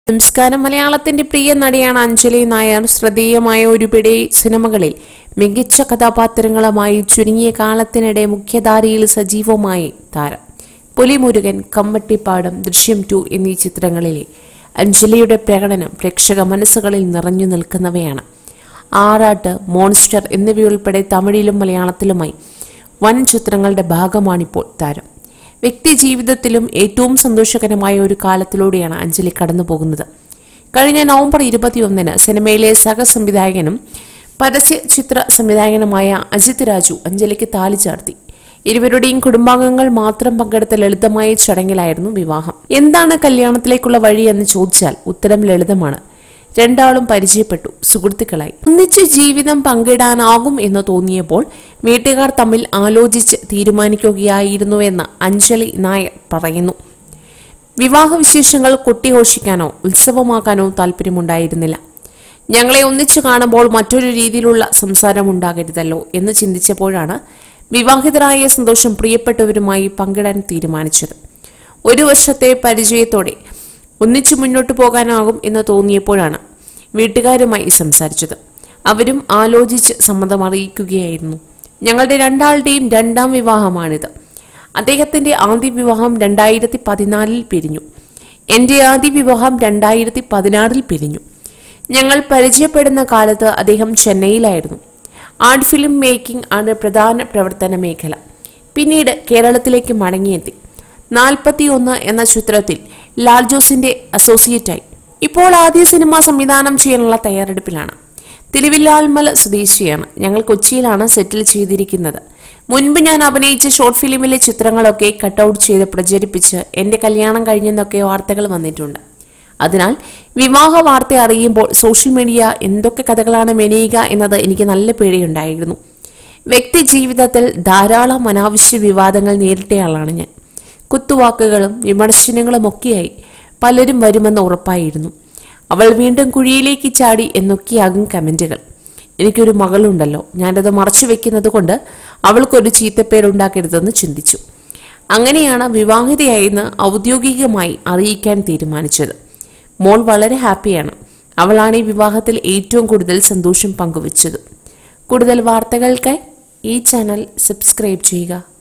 നമസ്കാരം മലയാളത്തിന്റെ പ്രിയ നടിയാണ് അഞ്ജലി നായർ ശ്രദ്ധേയമായ ഒരുപിടി സിനിമകളിൽ മികച്ച കഥാപാത്രങ്ങളുമായി ചുരുങ്ങിയ കാലത്തിനിടെ മുഖ്യധാരയിൽ സജീവമായി താരം പുലിമുരുകൻ കമ്മട്ടിപ്പാടം ദൃശ്യം ടു എന്നീ ചിത്രങ്ങളിലെ അഞ്ജലിയുടെ പ്രകടനം പ്രേക്ഷക മനസ്സുകളിൽ നിറഞ്ഞു നിൽക്കുന്നവയാണ് ആറാട്ട് മോൺസ്റ്റർ എന്നിവയുൾപ്പെടെ തമിഴിലും മലയാളത്തിലുമായി വൻ ചിത്രങ്ങളുടെ ഭാഗമാണിപ്പോൾ താരം വ്യക്തി ജീവിതത്തിലും ഏറ്റവും സന്തോഷകരമായ ഒരു കാലത്തിലൂടെയാണ് അഞ്ജലി കടന്നു പോകുന്നത് കഴിഞ്ഞ നവംബർ ഇരുപത്തിയൊന്നിന് സിനിമയിലെ സഹസംവിധായകനും പരസ്യ ചിത്ര സംവിധായകനുമായ അജിത് രാജു അഞ്ജലിക്ക് താലി ചാർത്തി ഇരുവരുടെയും കുടുംബാംഗങ്ങൾ മാത്രം പങ്കെടുത്ത ലളിതമായ ചടങ്ങിലായിരുന്നു വിവാഹം എന്താണ് കല്യാണത്തിലേക്കുള്ള വഴി എന്ന് ചോദിച്ചാൽ ഉത്തരം ലളിതമാണ് രണ്ടാളും പരിചയപ്പെട്ടു സുഹൃത്തുക്കളായി ഒന്നിച്ച് ജീവിതം പങ്കിടാനാകും എന്ന് തോന്നിയപ്പോൾ വീട്ടുകാർ തമ്മിൽ ആലോചിച്ച് തീരുമാനിക്കുകയായിരുന്നുവെന്ന് അഞ്ജലി നായർ പറയുന്നു വിവാഹ വിശേഷങ്ങൾ കൊട്ടിഘോഷിക്കാനോ ഉത്സവമാക്കാനോ താല്പര്യമുണ്ടായിരുന്നില്ല ഞങ്ങളെ ഒന്നിച്ചു കാണുമ്പോൾ മറ്റൊരു രീതിയിലുള്ള സംസാരം ഉണ്ടാകരുതല്ലോ എന്ന് ചിന്തിച്ചപ്പോഴാണ് വിവാഹിതരായ സന്തോഷം പ്രിയപ്പെട്ടവരുമായി പങ്കിടാൻ തീരുമാനിച്ചത് ഒരു വർഷത്തെ പരിചയത്തോടെ ഒന്നിച്ചു മുന്നോട്ട് പോകാനാകും എന്ന് തോന്നിയപ്പോഴാണ് വീട്ടുകാരുമായി സംസാരിച്ചത് അവരും ആലോചിച്ച് സമ്മതം അറിയിക്കുകയായിരുന്നു ഞങ്ങളുടെ രണ്ടാളുടെയും രണ്ടാം വിവാഹമാണിത് അദ്ദേഹത്തിന്റെ ആദ്യ വിവാഹം രണ്ടായിരത്തി പതിനാലിൽ പിരിഞ്ഞു എന്റെ ആദ്യ വിവാഹം രണ്ടായിരത്തി പതിനാറിൽ പിരിഞ്ഞു ഞങ്ങൾ പരിചയപ്പെടുന്ന കാലത്ത് അദ്ദേഹം ചെന്നൈയിലായിരുന്നു ആർട്ട് ഫിലിം മേക്കിംഗ് ആണ് പ്രധാന പ്രവർത്തന മേഖല പിന്നീട് കേരളത്തിലേക്ക് മടങ്ങിയെത്തി നാൽപ്പത്തി ഒന്ന് എന്ന ചിത്രത്തിൽ ലാൽ ജോസിന്റെ അസോസിയേറ്റായി ഇപ്പോൾ ആദ്യ സിനിമ സംവിധാനം ചെയ്യാനുള്ള തയ്യാറെടുപ്പിലാണ് തിരുവില്ലാൽമല സ്വദേശിയാണ് ഞങ്ങൾ കൊച്ചിയിലാണ് സെറ്റിൽ ചെയ്തിരിക്കുന്നത് മുൻപ് ഞാൻ അഭിനയിച്ച ഷോർട്ട് ഫിലിമിലെ ചിത്രങ്ങളൊക്കെ കട്ടൗട്ട് ചെയ്ത് പ്രചരിപ്പിച്ച് എന്റെ കല്യാണം കഴിഞ്ഞെന്നൊക്കെ വാർത്തകൾ വന്നിട്ടുണ്ട് അതിനാൽ വിവാഹ വാർത്ത അറിയുമ്പോൾ സോഷ്യൽ മീഡിയ എന്തൊക്കെ കഥകളാണ് മെനയുക എന്നത് എനിക്ക് നല്ല പേടിയുണ്ടായിരുന്നു വ്യക്തി ജീവിതത്തിൽ ധാരാളം അനാവശ്യ വിവാദങ്ങൾ നേരിട്ടയാളാണ് ഞാൻ കുത്തുവാക്കുകളും വിമർശനങ്ങളും ഒക്കെയായി പലരും വരുമെന്ന് ഉറപ്പായിരുന്നു അവൾ വീണ്ടും കുഴിയിലേക്ക് ചാടി എന്നൊക്കെയാകും കമന്റുകൾ എനിക്കൊരു മകളുണ്ടല്ലോ ഞാനത് മറച്ചു വെക്കുന്നത് കൊണ്ട് അവൾക്കൊരു ചീത്തപ്പേരുണ്ടാക്കരുതെന്ന് ചിന്തിച്ചു അങ്ങനെയാണ് വിവാഹിതയായെന്ന് ഔദ്യോഗികമായി അറിയിക്കാൻ തീരുമാനിച്ചത് മോൾ വളരെ ഹാപ്പിയാണ് അവളാണ് ഈ വിവാഹത്തിൽ ഏറ്റവും കൂടുതൽ സന്തോഷം പങ്കുവച്ചത് കൂടുതൽ വാർത്തകൾക്കായി ഈ ചാനൽ സബ്സ്ക്രൈബ് ചെയ്യുക